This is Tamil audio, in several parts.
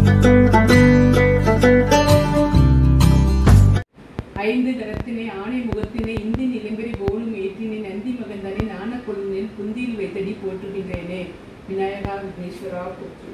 ஐந்து கரத்தினை ஆணை முகத்தினை இந்தி நிலம்பெறி போலும் ஏற்றினை நந்தி மகந்தனை நாண கொழுந்தில் குந்தியில் வைத்தடி போற்றுகின்றேனே விநாயகா விக்னேஸ்வரா போற்று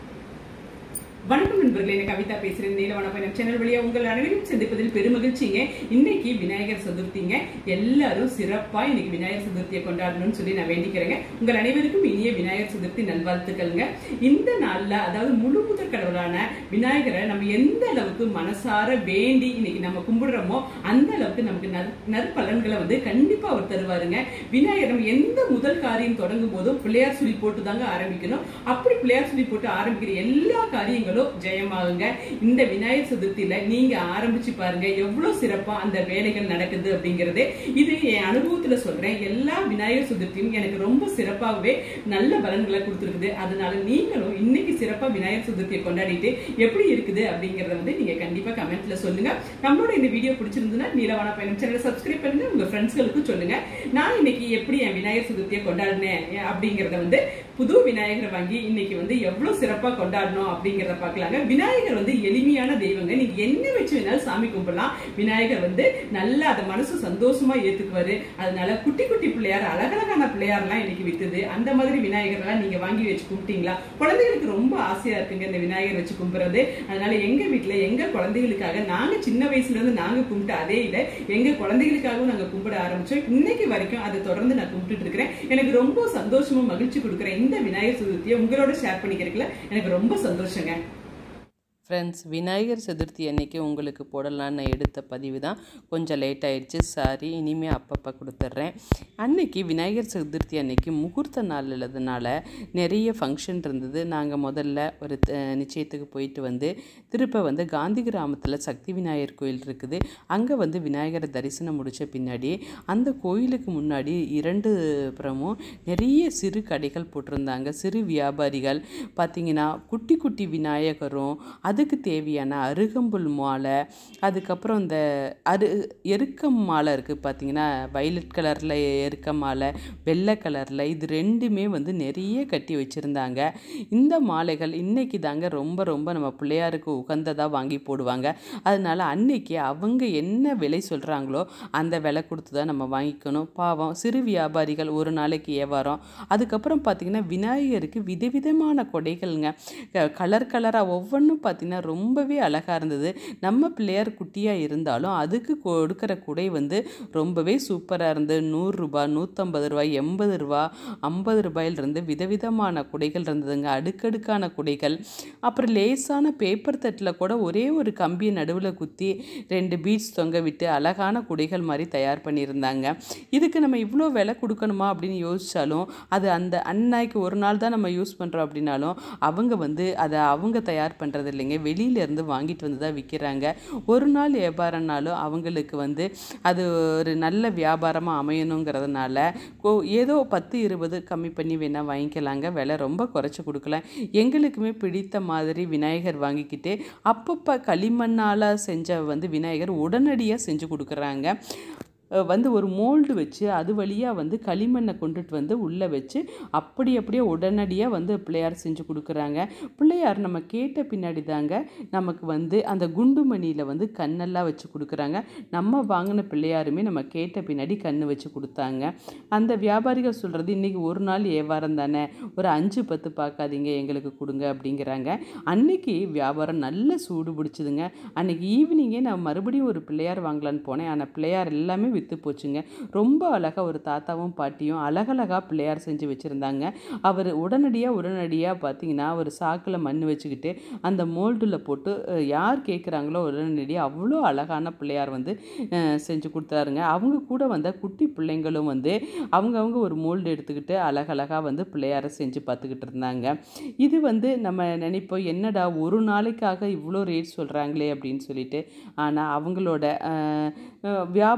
வணக்கம் நண்பர்களே எனக்கு கவிதா பேசுறேன் நீலவன பயணம் சேனல் வழியா உங்கள் அனைவரும் சந்திப்பதில் பெருமகிழ்ச்சிங்க இன்னைக்கு விநாயகர் சதுர்த்திங்க எல்லாரும் சிறப்பா இன்னைக்கு விநாயகர் சதுர்த்தியை கொண்டாடணும்னு சொல்லி நான் வேண்டிக்கிறேங்க உங்கள் அனைவருக்கும் இனிய விநாயகர் சதுர்த்தி நல்வாழ்த்துக்கள்ங்க இந்த நாள்ல அதாவது முழு முதற் கடவுளான விநாயகரை நம்ம எந்த அளவுக்கு மனசார வேண்டி இன்னைக்கு நம்ம கும்பிடுறோமோ அந்த அளவுக்கு நமக்கு நற்- நற்பலன்களை வந்து கண்டிப்பா அவர் தருவாருங்க விநாயகர் நம்ம எந்த முதல் காரியம் தொடங்கும் போதும் பிள்ளையார் சொல்லி போட்டு தாங்க ஆரம்பிக்கணும் அப்படி பிள்ளையார் சொல்லி போட்டு ஆரம்பிக்கிற எல்லா காரியங்களும் ஜெயமாகுங்க இந்த விநாயகர் சதுர்த்தியில நீங்க ஆரம்பிச்சு பாருங்க எவ்வளவு சிறப்பா அந்த வேலைகள் நடக்குது அப்படிங்கறது இது என் அனுபவத்துல சொல்றேன் எல்லா விநாயகர் சதுர்த்தியும் எனக்கு ரொம்ப சிறப்பாகவே நல்ல பலன்களை கொடுத்துருக்குது அதனால நீங்களும் இன்னைக்கு சிறப்பா விநாயகர் சதுர்த்தியை கொண்டாடிட்டு எப்படி இருக்குது அப்படிங்கறத வந்து நீங்க கண்டிப்பா கமெண்ட்ல சொல்லுங்க நம்மளோட இந்த வீடியோ பிடிச்சிருந்ததுன்னா நீலவான பயணம் சேனலை சப்ஸ்கிரைப் பண்ணுங்க உங்க ஃப்ரெண்ட்ஸ்களுக்கும் சொல்லுங்க நான் இன்னைக்கு எப்படி என் விநாயகர் சதுர்த்தியை கொண்டாடினேன் அப்படிங்கறத வந்து புது விநாயகரை வாங்கி இன்னைக்கு வந்து எவ்வளவு சிறப்பா கொண்டாடணும் அப்படிங்கறத பார்க்கலாங்க விநாயகர் வந்து எளிமையான தெய்வங்க நீங்க என்ன வச்சு வேணாலும் சாமி கும்பிடலாம் விநாயகர் வந்து நல்லா அதை மனசு சந்தோஷமா ஏத்துக்குவாரு அதனால குட்டி குட்டி பிள்ளையார் அழகழகான பிள்ளையார்லாம் இன்னைக்கு வித்துது அந்த மாதிரி விநாயகர்லாம் நீங்க வாங்கி வச்சு கும்பிட்டீங்களா குழந்தைகளுக்கு ரொம்ப ஆசையா இருக்குங்க இந்த விநாயகர் வச்சு கும்பிடுறது அதனால எங்க வீட்டுல எங்க குழந்தைகளுக்காக நாங்க சின்ன வயசுல இருந்து நாங்க கும்பிட்ட அதே இதை எங்க குழந்தைகளுக்காகவும் நாங்க கும்பிட ஆரம்பிச்சோம் இன்னைக்கு வரைக்கும் அதை தொடர்ந்து நான் கும்பிட்டுட்டு இருக்கிறேன் எனக்கு ரொம்ப சந்தோஷமும் மகிழ்ச்சி கொடுக்குற இந்த விநாயகர் சதுர்த்தியை உங்களோட ஷேர் பண்ணிக்கிறதுல எனக்கு ரொம்ப சந்தோஷங்க ஃப்ரெண்ட்ஸ் விநாயகர் சதுர்த்தி அன்னைக்கு உங்களுக்கு போடலான்னு நான் எடுத்த பதிவு தான் கொஞ்சம் லேட் ஆயிடுச்சு சாரி இனிமேல் அப்பப்போ கொடுத்துட்றேன் அன்னைக்கு விநாயகர் சதுர்த்தி அன்னைக்கு முகூர்த்த நாள் இல்லாதனால நிறைய ஃபங்க்ஷன் இருந்தது நாங்கள் முதல்ல ஒரு அஹ், நிச்சயத்துக்கு போயிட்டு வந்து திருப்ப வந்து காந்தி கிராமத்தில் சக்தி விநாயகர் கோயில் இருக்குது அங்கே வந்து விநாயகரை தரிசனம் முடித்த பின்னாடி அந்த கோயிலுக்கு முன்னாடி இரண்டு புறமும் நிறைய சிறு கடைகள் போட்டிருந்தாங்க சிறு வியாபாரிகள் பார்த்தீங்கன்னா குட்டி குட்டி விநாயகரும் அதுக்கு தேவையான அருகம்புல் மாலை அதுக்கப்புறம் இந்த அரு எருக்கம் மாலை இருக்குது பார்த்தீங்கன்னா வயலட் கலரில் எருக்க மாலை வெள்ளை கலரில் இது ரெண்டுமே வந்து நிறைய கட்டி வச்சுருந்தாங்க இந்த மாலைகள் இன்னைக்கு தாங்க ரொம்ப ரொம்ப நம்ம பிள்ளையாருக்கு உகந்ததாக வாங்கி போடுவாங்க அதனால அன்னைக்கு அவங்க என்ன விலை சொல்கிறாங்களோ அந்த விலை கொடுத்து தான் நம்ம வாங்கிக்கணும் பாவம் சிறு வியாபாரிகள் ஒரு நாளைக்கு வியாபாரம் அதுக்கப்புறம் பார்த்திங்கன்னா விநாயகருக்கு விதவிதமான கொடைகள்ங்க க- கலர் கலராக ஒவ்வொன்றும் பார்த்திங்கன்னா ரொம்பவே அழகாக இருந்தது நம்ம பிள்ளையார் குட்டியாக இருந்தாலும் அதுக்கு கொடுக்குற குடை வந்து ரொம்பவே சூப்பராக இருந்தது நூறுரூபா நூற்றம்பது ரூபாய் எண்பது ரூபா ஐம்பது ரூபாயிலிருந்து விதவிதமான குடைகள் இருந்ததுங்க அடுக்கடுக்கான குடைகள் அப்புறம் லேசான பேப்பர் தட்டில் கூட ஒரே ஒரு கம்பியை நடுவில் குத்தி ரெண்டு பீட்ஸ் தொங்க விட்டு அழகான குடைகள் மாதிரி தயார் பண்ணியிருந்தாங்க இதுக்கு நம்ம இவ்வளோ விலை கொடுக்கணுமா அப்படின்னு யோசிச்சாலும் அது அந்த அன்னைக்கு ஒரு நாள் தான் நம்ம யூஸ் பண்ணுறோம் அப்படின்னாலும் அவங்க வந்து அதை அவங்க தயார் பண்ணுறது இல்லைங்க வெளியிலேருந்து வாங்கிட்டு வந்து தான் விற்கிறாங்க ஒரு நாள் வியாபாரம்னாலும் அவங்களுக்கு வந்து அது ஒரு நல்ல வியாபாரமாக அமையணுங்கிறதுனால கோ ஏதோ பத்து இருபது கம்மி பண்ணி வேணால் வாங்கிக்கலாங்க விலை ரொம்ப குறைச்சி கொடுக்கல எங்களுக்குமே பிடித்த மாதிரி விநாயகர் வாங்கிக்கிட்டு அப்பப்போ களிமண்ணால் செஞ்ச வந்து விநாயகர் உடனடியாக செஞ்சு கொடுக்குறாங்க அஹ் வந்து ஒரு மோல்டு வச்சு அது வழியாக வந்து களிமண்ணை கொண்டுட்டு வந்து உள்ளே வச்சு அப்படி அப்படியே உடனடியாக வந்து பிள்ளையார் செஞ்சு கொடுக்குறாங்க பிள்ளையார் நம்ம கேட்ட பின்னாடி தாங்க நமக்கு வந்து அந்த குண்டுமணியில் வந்து கண்ணெல்லாம் வச்சு கொடுக்குறாங்க நம்ம வாங்கின பிள்ளையாருமே நம்ம கேட்ட பின்னாடி கண் வச்சு கொடுத்தாங்க அந்த வியாபாரிகள் சொல்கிறது இன்றைக்கி ஒரு நாள் வியாபாரம் தானே ஒரு அஞ்சு பத்து பார்க்காதீங்க எங்களுக்கு கொடுங்க அப்படிங்கிறாங்க அன்னைக்கு வியாபாரம் நல்ல சூடு பிடிச்சதுங்க அன்னைக்கு ஈவினிங்கே நான் மறுபடியும் ஒரு பிள்ளையார் வாங்கலான்னு போனேன் ஆனால் பிள்ளையார் எல்லாமே விற்று போச்சுங்க ரொம்ப அழகாக ஒரு தாத்தாவும் பாட்டியும் அழகழகாக பிள்ளையார் செஞ்சு வச்சுருந்தாங்க அவர் உடனடியாக உடனடியாக பார்த்தீங்கன்னா ஒரு சாக்கில் மண் வச்சுக்கிட்டு அந்த மோல்டில் போட்டு அஹ், யார் கேட்குறாங்களோ உடனடியாக அவ்வளோ அழகான பிள்ளையார் வந்து அஹ், செஞ்சு கொடுத்தாருங்க அவங்க கூட வந்த குட்டி பிள்ளைங்களும் வந்து அவங்கவுங்க ஒரு மோல்டு எடுத்துக்கிட்டு அழகழகாக வந்து பிள்ளையாரை செஞ்சு பார்த்துக்கிட்டு இருந்தாங்க இது வந்து நம்ம நினைப்போம் என்னடா ஒரு நாளைக்காக இவ்வளோ ரேட் சொல்கிறாங்களே அப்படின்னு சொல்லிட்டு ஆனால் அவங்களோட அஹ், அஹ், வியாபாரத்து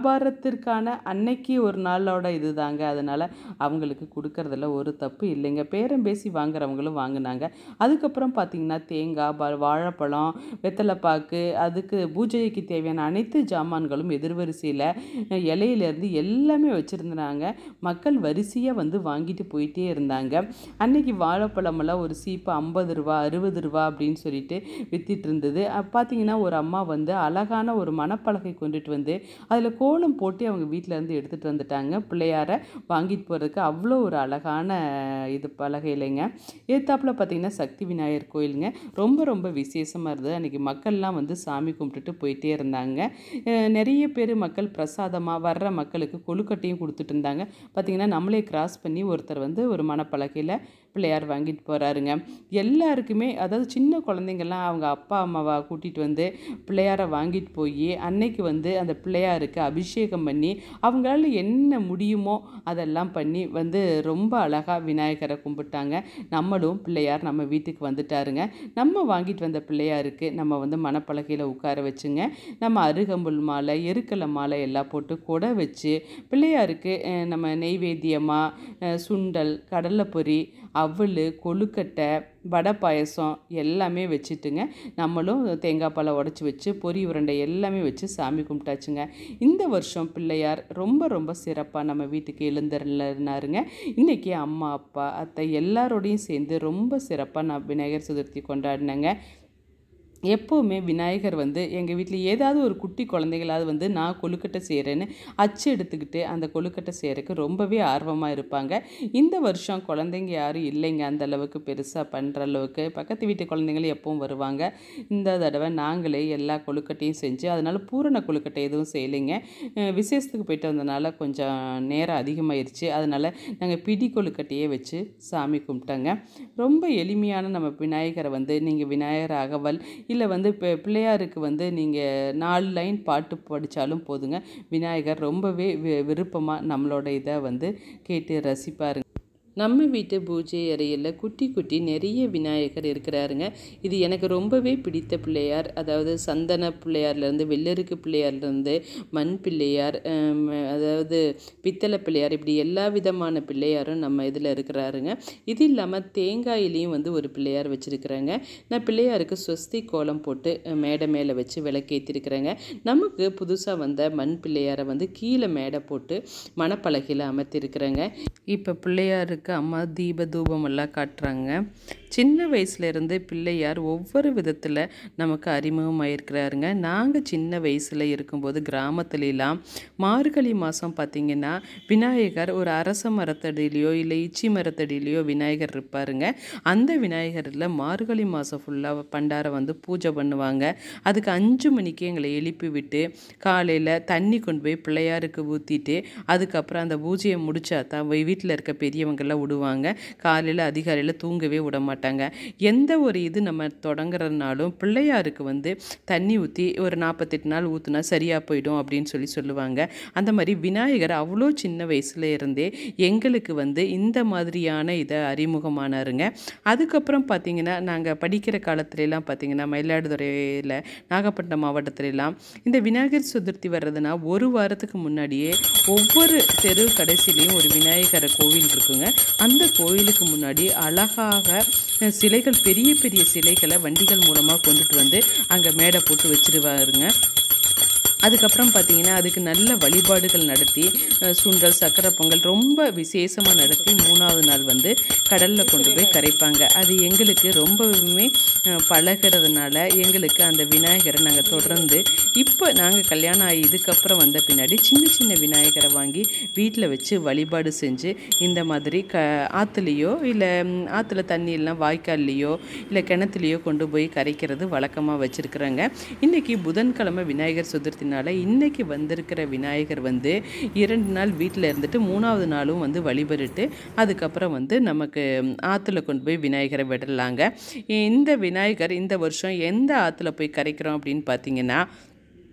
குடும்பத்திற்கான அன்னைக்கு ஒரு நாளோட இது தாங்க அதனால் அவங்களுக்கு கொடுக்கறதுல ஒரு தப்பு இல்லைங்க பேரம் பேசி வாங்குறவங்களும் வாங்கினாங்க அதுக்கப்புறம் பார்த்தீங்கன்னா தேங்காய் ப வாழைப்பழம் வெத்தலைப்பாக்கு அதுக்கு பூஜைக்கு தேவையான அனைத்து ஜாமான்களும் எதிர்வரிசையில் இலையிலேருந்து எல்லாமே வச்சுருந்தாங்க மக்கள் வரிசையாக வந்து வாங்கிட்டு போயிட்டே இருந்தாங்க அன்னைக்கு வாழைப்பழமெல்லாம் ஒரு சீப்பு ஐம்பது ரூபா அறுபது ரூபா அப்படின்னு சொல்லிட்டு வித்திட்டு இருந்தது அப்ப பார்த்தீங்கன்னா ஒரு அம்மா வந்து அழகான ஒரு மணப்பலகை கொண்டுட்டு வந்து அதில் கோலம் போட்டு அவங்க வீட்டில் இருந்து எடுத்துகிட்டு வந்துட்டாங்க பிள்ளையார வாங்கிட்டு போகிறதுக்கு அவ்வளோ ஒரு அழகான இது பலகை இல்லைங்க ஏத்தாப்புல பார்த்தீங்கன்னா சக்தி விநாயகர் கோயிலுங்க ரொம்ப ரொம்ப விசேஷமாக இருந்தது அன்றைக்கி மக்கள்லாம் வந்து சாமி கும்பிட்டுட்டு போயிட்டே இருந்தாங்க அஹ் நிறைய பேர் மக்கள் பிரசாதமாக வர்ற மக்களுக்கு கொழுக்கட்டையும் கொடுத்துட்டு இருந்தாங்க பார்த்தீங்கன்னா நம்மளே கிராஸ் பண்ணி ஒருத்தர் வந்து ஒரு மணப்பலகையில் பிள்ளையார் வாங்கிட்டு போகிறாருங்க எல்லாருக்குமே அதாவது சின்ன குழந்தைங்கள்லாம் அவங்க அப்பா அம்மாவை கூட்டிகிட்டு வந்து பிள்ளையாரை வாங்கிட்டு போய் அன்னைக்கு வந்து அந்த பிள்ளையாருக்கு அபிஷேகம் பண்ணி அவங்களால என்ன முடியுமோ அதெல்லாம் பண்ணி வந்து ரொம்ப அழகாக விநாயகரை கும்பிட்டாங்க நம்மளும் பிள்ளையார் நம்ம வீட்டுக்கு வந்துட்டாருங்க நம்ம வாங்கிட்டு வந்த பிள்ளையாருக்கு நம்ம வந்து மணப்பலகையில் உட்கார வச்சுங்க நம்ம அருகம்புல் மாலை எருக்கலை மாலை எல்லாம் போட்டு கொடை வச்சு பிள்ளையாருக்கு அஹ், நம்ம நெய்வேத்தியமாக சுண்டல் கடலைப்பொரி அவல் கொழுக்கட்டை வடை பாயசம் எல்லாமே வச்சுட்டுங்க நம்மளும் தேங்காய் பழம் உடச்சி வச்சு பொரி உருண்டை எல்லாமே வச்சு சாமி கும்பிட்டாச்சுங்க இந்த வருஷம் பிள்ளையார் ரொம்ப ரொம்ப சிறப்பாக நம்ம வீட்டுக்கு எழுந்தருனாருங்க இன்றைக்கி அம்மா அப்பா அத்தை எல்லாரோடையும் சேர்ந்து ரொம்ப சிறப்பாக நான் விநாயகர் சதுர்த்தி கொண்டாடினேங்க எப்போவுமே விநாயகர் வந்து எங்கள் வீட்டில் ஏதாவது ஒரு குட்டி குழந்தைகளாவது வந்து நான் கொழுக்கட்டை செய்கிறேன்னு அச்சு எடுத்துக்கிட்டு அந்த கொழுக்கட்டை செய்கிறதுக்கு ரொம்பவே ஆர்வமாக இருப்பாங்க இந்த வருஷம் குழந்தைங்க யாரும் இல்லைங்க அந்த அளவுக்கு பெருசாக பண்ணுற அளவுக்கு பக்கத்து வீட்டு குழந்தைங்களும் எப்பவும் வருவாங்க இந்த தடவை நாங்களே எல்லா கொழுக்கட்டையும் செஞ்சு அதனால் பூரண கொழுக்கட்டை எதுவும் செய்யலைங்க அஹ் விசேஷத்துக்கு போயிட்டு வந்தனால கொஞ்சம் நேரம் அதிகமாயிருச்சு அதனால் நாங்கள் பிடி கொழுக்கட்டையே வச்சு சாமி கும்பிட்டோங்க ரொம்ப எளிமையான நம்ம விநாயகரை வந்து நீங்கள் விநாயகர் அகவல் இல்லை வந்து இப்போ பிள்ளையாருக்கு வந்து நீங்கள் நாலு லைன் பாட்டு படித்தாலும் போதுங்க விநாயகர் ரொம்பவே வி- விருப்பமாக நம்மளோட இதை வந்து கேட்டு ரசிப்பாருங்க நம்ம வீட்டு பூஜை அறையில் குட்டி குட்டி நிறைய விநாயகர் இருக்கிறாருங்க இது எனக்கு ரொம்பவே பிடித்த பிள்ளையார் அதாவது சந்தன பிள்ளையார்லேருந்து வெள்ளருக்கு பிள்ளையார்லேருந்து மண் பிள்ளையார் ஹம், அதாவது பித்தளை பிள்ளையார் இப்படி எல்லா விதமான பிள்ளையாரும் நம்ம இதில் இருக்கிறாருங்க இது இல்லாமல் தேங்காயிலையும் வந்து ஒரு பிள்ளையார் வச்சுருக்குறாங்க நான் பிள்ளையாருக்கு ஸ்வஸ்தி கோலம் போட்டு அஹ், மேடை மேலே வச்சு விளக்கேற்றிருக்கிறேங்க நமக்கு புதுசாக வந்த மண் பிள்ளையாரை வந்து கீழே மேடை போட்டு மணப்பலகையில் அமர்த்திருக்கிறேங்க இப்போ பிள்ளையாருக்கு அம்மா தீப தூபம் எல்லாம் காட்டுறாங்க சின்ன வயசுலேருந்து பிள்ளையார் ஒவ்வொரு விதத்தில் நமக்கு அறிமுகமாயிருக்கிறாருங்க நாங்கள் சின்ன வயசில் இருக்கும்போது கிராமத்துலலாம் மார்கழி மாதம் பார்த்திங்கன்னா விநாயகர் ஒரு அரச மரத்தடியிலையோ இல்லை இச்சி மரத்தடியிலையோ விநாயகர் இருப்பாருங்க அந்த விநாயகரில் மார்கழி மாதம் ஃபுல்லாக பண்டாரம் வந்து பூஜை பண்ணுவாங்க அதுக்கு அஞ்சு மணிக்கு எங்களை எழுப்பி விட்டு காலையில் தண்ணி கொண்டு போய் பிள்ளையாருக்கு ஊற்றிட்டு அதுக்கப்புறம் அந்த பூஜையை முடிச்சா தான் வீட்டில் இருக்க பெரியவங்கெல்லாம் விடுவாங்க காலையில் அதிகாலையில் தூங்கவே விட மாட்டாங்க எந்த ஒரு இது நம்ம தொடங்குறதுனாலும் பிள்ளையாருக்கு வந்து தண்ணி ஊற்றி ஒரு நாற்பத்தெட்டு நாள் ஊற்றுனா சரியாக போயிடும் அப்படின்னு சொல்லி சொல்லுவாங்க அந்த மாதிரி விநாயகர் அவ்வளோ சின்ன வயசுல இருந்தே எங்களுக்கு வந்து இந்த மாதிரியான இதை அறிமுகமானாருங்க அதுக்கப்புறம் பார்த்தீங்கன்னா நாங்கள் படிக்கிற காலத்துலலாம் பார்த்தீங்கன்னா மயிலாடுதுறையில் நாகப்பட்டினம் மாவட்டத்துலலாம் இந்த விநாயகர் சதுர்த்தி வர்றதுனா ஒரு வாரத்துக்கு முன்னாடியே ஒவ்வொரு தெரு கடைசிலையும் ஒரு விநாயகர் கோவில் இருக்குங்க அந்த கோவிலுக்கு முன்னாடி அழகாக அஹ், சிலைகள் பெரிய பெரிய சிலைகளை வண்டிகள் மூலமாக கொண்டுட்டு வந்து அங்கே மேடை போட்டு வச்சிருவாருங்க அதுக்கப்புறம் பார்த்தீங்கன்னா அதுக்கு நல்ல வழிபாடுகள் நடத்தி அஹ், சுண்டல் சக்கரை பொங்கல் ரொம்ப விசேஷமாக நடத்தி மூணாவது நாள் வந்து கடலில் கொண்டு போய் கரைப்பாங்க அது எங்களுக்கு ரொம்பவுமே அஹ், பழகுறதுனால எங்களுக்கு அந்த விநாயகரை நாங்கள் தொடர்ந்து இப்போ நாங்கள் கல்யாணம் ஆகி இதுக்கப்புறம் வந்த பின்னாடி சின்ன சின்ன விநாயகரை வாங்கி வீட்டில் வச்சு வழிபாடு செஞ்சு இந்த மாதிரி க ஆற்றுலையோ இல்லை ஆற்றுல தண்ணி எல்லாம் வாய்க்கால்லையோ இல்லை கிணத்துலையோ கொண்டு போய் கரைக்கிறது வழக்கமாக வச்சுருக்குறாங்க இன்றைக்கி புதன்கிழமை விநாயகர் சதுர்த்தினால இன்னைக்கு வந்திருக்கிற விநாயகர் வந்து இரண்டு நாள் வீட்டில் இருந்துட்டு மூணாவது நாளும் வந்து வழிபட்டுட்டு அதுக்கப்புறம் வந்து நமக்கு ஆற்றுல கொண்டு போய் விநாயகரை விடலாங்க இந்த விநாயகர் இந்த வருஷம் எந்த ஆற்றுல போய் கரைக்கிறோம் அப்படின்னு பார்த்தீங்கன்னா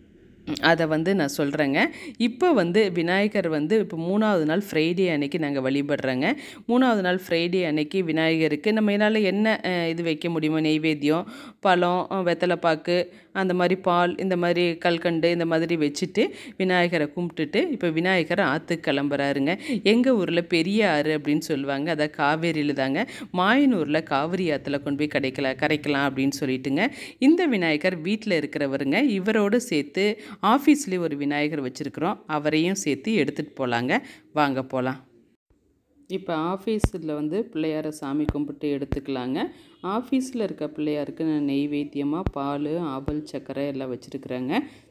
அதை வந்து நான் சொல்கிறேங்க இப்போ வந்து விநாயகர் வந்து இப்போ மூணாவது நாள் ஃப்ரைடே அன்னைக்கு நாங்கள் வழிபடுறோங்க மூணாவது நாள் ஃப்ரைடே அன்னைக்கு விநாயகருக்கு நம்ம என்னால் என்ன அஹ், இது வைக்க முடியுமோ நெய்வேத்தியம் பழம் அஹ், வெத்தலைப்பாக்கு அந்த மாதிரி பால் இந்த மாதிரி கல்கண்டு இந்த மாதிரி வச்சுட்டு விநாயகரை கும்பிட்டுட்டு இப்போ விநாயகர் ஆற்றுக்கு கிளம்புறாருங்க எங்கள் ஊரில் பெரிய ஆறு அப்படின்னு சொல்லுவாங்க அதை காவேரியில் தாங்க மாயனூரில் காவிரி ஆற்றுல கொண்டு போய் கிடைக்கல கரைக்கலாம் அப்படின்னு சொல்லிட்டுங்க இந்த விநாயகர் வீட்டில் இருக்கிறவருங்க இவரோடு சேர்த்து ஆஃபீஸ்லேயே ஒரு விநாயகர் வச்சுருக்குறோம் அவரையும் சேர்த்து எடுத்துகிட்டு போகலாங்க வாங்க போகலாம் இப்போ ஆஃபீஸில் வந்து பிள்ளையாரை சாமி கும்பிட்டு எடுத்துக்கலாங்க ஆஃபீஸில் இருக்க பிள்ளையாருக்கு நான் நெய்வேத்தியமாக பால் ஆபல் சர்க்கரை எல்லாம் வச்சுருக்குறேங்க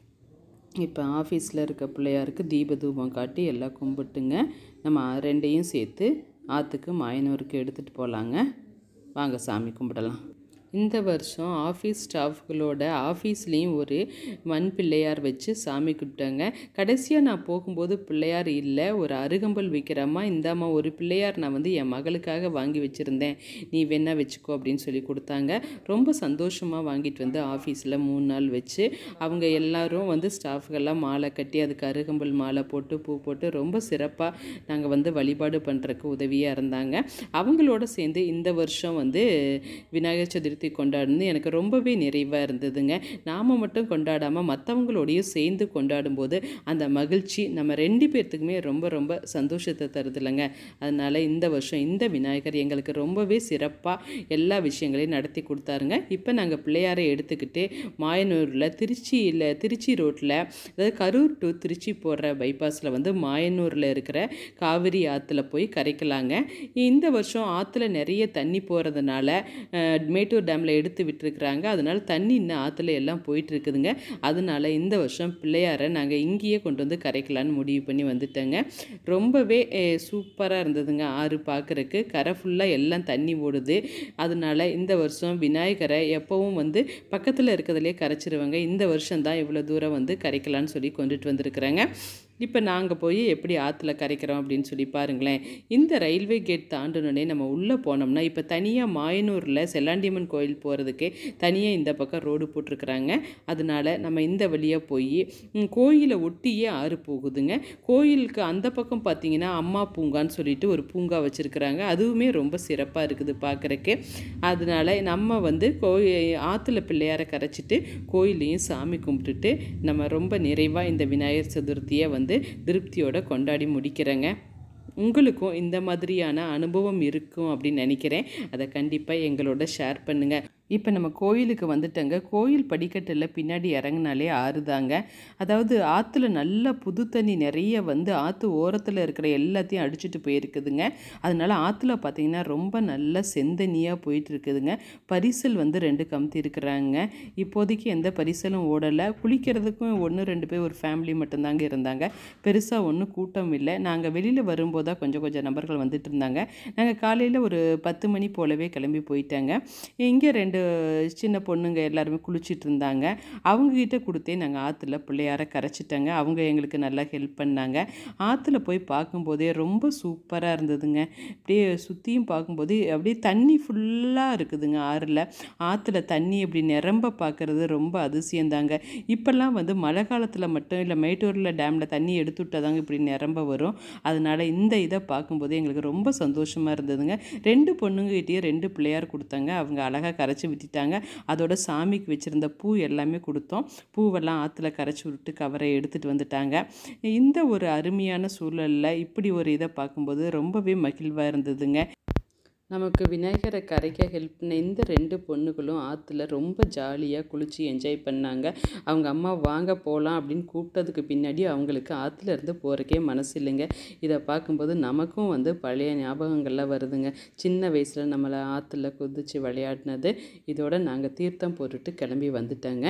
இப்போ ஆஃபீஸில் இருக்க பிள்ளையாருக்கு தீப தூபம் காட்டி எல்லாம் கும்பிட்டுங்க நம்ம ரெண்டையும் சேர்த்து ஆற்றுக்கு மாயனூருக்கு எடுத்துகிட்டு போகலாங்க வாங்க சாமி கும்பிடலாம் இந்த வருஷம் ஆஃபீஸ் ஸ்டாஃப்களோட ஆஃபீஸ்லேயும் ஒரு மண் பிள்ளையார் வச்சு சாமி கும்பிட்டாங்க கடைசியாக நான் போகும்போது பிள்ளையார் இல்லை ஒரு அருகம்புல் விற்கிறம்மா இந்தாம்மா ஒரு பிள்ளையார் நான் வந்து என் மகளுக்காக வாங்கி வச்சுருந்தேன் நீ வேணா வச்சுக்கோ அப்படின்னு சொல்லி கொடுத்தாங்க ரொம்ப சந்தோஷமாக வாங்கிட்டு வந்து ஆஃபீஸில் மூணு நாள் வச்சு அவங்க எல்லாரும் வந்து ஸ்டாஃப்கெல்லாம் மாலை கட்டி அதுக்கு அருகம்புல் மாலை போட்டு பூ போட்டு ரொம்ப சிறப்பாக நாங்கள் வந்து வழிபாடு பண்ணுறதுக்கு உதவியாக இருந்தாங்க அவங்களோட சேர்ந்து இந்த வருஷம் வந்து விநாயகர் சதுர்த்தி கொண்டாடுனது எனக்கு ரொம்பவே நிறைவாக இருந்ததுங்க நாம் மட்டும் கொண்டாடாமல் மற்றவங்களோடையும் சேர்ந்து கொண்டாடும்போது அந்த மகிழ்ச்சி நம்ம ரெண்டு பேர்த்துக்குமே ரொம்ப ரொம்ப சந்தோஷத்தை தருது இல்லைங்க அதனால் இந்த வருஷம் இந்த விநாயகர் எங்களுக்கு ரொம்பவே சிறப்பாக எல்லா விஷயங்களையும் நடத்தி கொடுத்தாருங்க இப்போ நாங்கள் பிள்ளையாரை எடுத்துக்கிட்டு மாயனூரில் திருச்சியில் திருச்சி ரோட்டில் அதாவது கரூர் டு திருச்சி போகிற பைபாஸில் வந்து மாயனூரில் இருக்கிற காவிரி ஆற்றுல போய் கரைக்கலாங்க இந்த வருஷம் ஆற்றுல நிறைய தண்ணி போகிறதுனால மேட்டூர் டேமில் எடுத்து விட்டுருக்குறாங்க அதனால தண்ணி இன்னும் ஆற்றுல எல்லாம் போயிட்டு இருக்குதுங்க அதனால இந்த வருஷம் பிள்ளையாரை நாங்கள் இங்கேயே கொண்டு வந்து கரைக்கலான்னு முடிவு பண்ணி வந்துட்டேங்க ரொம்பவே சூப்பராக இருந்ததுங்க ஆறு பார்க்குறக்கு கரை ஃபுல்லாக எல்லாம் தண்ணி ஓடுது அதனால இந்த வருஷம் விநாயகரை எப்போவும் வந்து பக்கத்தில் இருக்கிறதுலே கரைச்சிருவாங்க இந்த வருஷம் தான் இவ்வளோ தூரம் வந்து கரைக்கலான்னு சொல்லி கொண்டுட்டு வந்திருக்கிறேங்க இப்போ நாங்கள் போய் எப்படி ஆற்றுல கரைக்கிறோம் அப்படின்னு சொல்லி பாருங்களேன் இந்த ரயில்வே கேட் தாண்டினோடனே நம்ம உள்ளே போனோம்னா இப்போ தனியாக மாயனூரில் செல்லாண்டியம்மன் கோயில் போகிறதுக்கே தனியாக இந்த பக்கம் ரோடு போட்டிருக்கிறாங்க அதனால நம்ம இந்த வழியாக போய் ம், கோயிலை ஒட்டியே ஆறு போகுதுங்க கோயிலுக்கு அந்த பக்கம் பார்த்தீங்கன்னா அம்மா பூங்கான்னு சொல்லிட்டு ஒரு பூங்கா வச்சுருக்குறாங்க அதுவுமே ரொம்ப சிறப்பாக இருக்குது பார்க்குறக்கு அதனால நம்ம வந்து கோயி ஆற்றுல பிள்ளையாரை கரைச்சிட்டு கோயிலையும் சாமி கும்பிட்டுட்டு நம்ம ரொம்ப நிறைவாக இந்த விநாயகர் சதுர்த்தியை வந்து திருப்தியோட கொண்டாடி முடிக்கிறேங்க உங்களுக்கும் இந்த மாதிரியான அனுபவம் இருக்கும் அப்படின்னு நினைக்கிறேன் அதை கண்டிப்பாக எங்களோட ஷேர் பண்ணுங்கள் இப்போ நம்ம கோயிலுக்கு வந்துட்டங்க கோயில் படிக்கட்டில் பின்னாடி இறங்குனாலே ஆறுதாங்க அதாவது ஆற்றுல நல்ல புது தண்ணி நிறைய வந்து ஆற்று ஓரத்தில் இருக்கிற எல்லாத்தையும் அடிச்சிட்டு போயிருக்குதுங்க அதனால ஆற்றுல பார்த்தீங்கன்னா ரொம்ப நல்ல செந்தனியாக போயிட்டு இருக்குதுங்க பரிசல் வந்து ரெண்டு கமுத்தி இருக்கிறாங்க இப்போதைக்கு எந்த பரிசலும் ஓடலை குளிக்கிறதுக்கும் ஒன்று ரெண்டு பேர் ஒரு ஃபேமிலி மட்டும்தாங்க இருந்தாங்க பெருசாக ஒன்றும் கூட்டம் இல்லை நாங்கள் வெளியில் வரும்போது தான் கொஞ்சம் கொஞ்சம் நபர்கள் வந்துட்டு இருந்தாங்க நாங்கள் காலையில் ஒரு பத்து மணி போலவே கிளம்பி போயிட்டாங்க இங்கே ரெண்டு சின்ன பொண்ணுங்க எல்லாருமே குளிச்சிட்டு இருந்தாங்க அவங்கக்கிட்ட கொடுத்தே நாங்கள் ஆற்றுல பிள்ளையார கரைச்சிட்டங்க அவங்க எங்களுக்கு நல்லா ஹெல்ப் பண்ணாங்க ஆற்றுல போய் பார்க்கும்போதே ரொம்ப சூப்பராக இருந்ததுங்க அப்படியே சுற்றியும் பார்க்கும்போது அப்படியே தண்ணி ஃபுல்லாக இருக்குதுங்க ஆறில் ஆற்றுல தண்ணி அப்படி நிரம்ப பார்க்குறது ரொம்ப அதிசயந்தாங்க இப்போல்லாம் வந்து மழை காலத்தில் மட்டும் இல்லை மேட்டூரில் டேமில் தண்ணி எடுத்து விட்டாதாங்க இப்படி நிரம்ப வரும் அதனால இந்த இதை பார்க்கும்போது எங்களுக்கு ரொம்ப சந்தோஷமாக இருந்ததுங்க ரெண்டு பொண்ணுங்ககிட்டயே ரெண்டு பிள்ளையார் கொடுத்தாங்க அவங்க அழகாக கரைச்சி விட்டுட்டாங்க அதோட சாமிக்கு வச்சுருந்த பூ எல்லாமே கொடுத்தோம் பூவெல்லாம் ஆற்றுல கரைச்சி விட்டு கவரை எடுத்துகிட்டு வந்துட்டாங்க இந்த ஒரு அருமையான சூழலில் இப்படி ஒரு இதை பார்க்கும்போது ரொம்பவே மகிழ்வாக இருந்ததுங்க நமக்கு விநாயகரை கரைக்க ஹெல்ப் பண்ண இந்த ரெண்டு பொண்ணுகளும் ஆற்றுல ரொம்ப ஜாலியாக குளித்து என்ஜாய் பண்ணாங்க அவங்க அம்மா வாங்க போகலாம் அப்படின்னு கூப்பிட்டதுக்கு பின்னாடி அவங்களுக்கு ஆற்றுல இருந்து போகிறக்கே மனசு இல்லைங்க இதை பார்க்கும்போது நமக்கும் வந்து பழைய ஞாபகங்கள்லாம் வருதுங்க சின்ன வயசில் நம்மளை ஆற்றுல குதித்து விளையாடினது இதோட நாங்கள் தீர்த்தம் போட்டுட்டு கிளம்பி வந்துட்டோங்க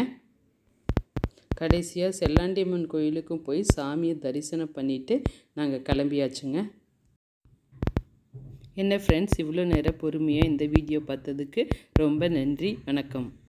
கடைசியாக செல்லாண்டியம்மன் கோயிலுக்கும் போய் சாமியை தரிசனம் பண்ணிவிட்டு நாங்கள் கிளம்பியாச்சுங்க என்ன ஃப்ரெண்ட்ஸ் இவ்வளோ நேரம் பொறுமையாக இந்த வீடியோ பார்த்ததுக்கு ரொம்ப நன்றி வணக்கம்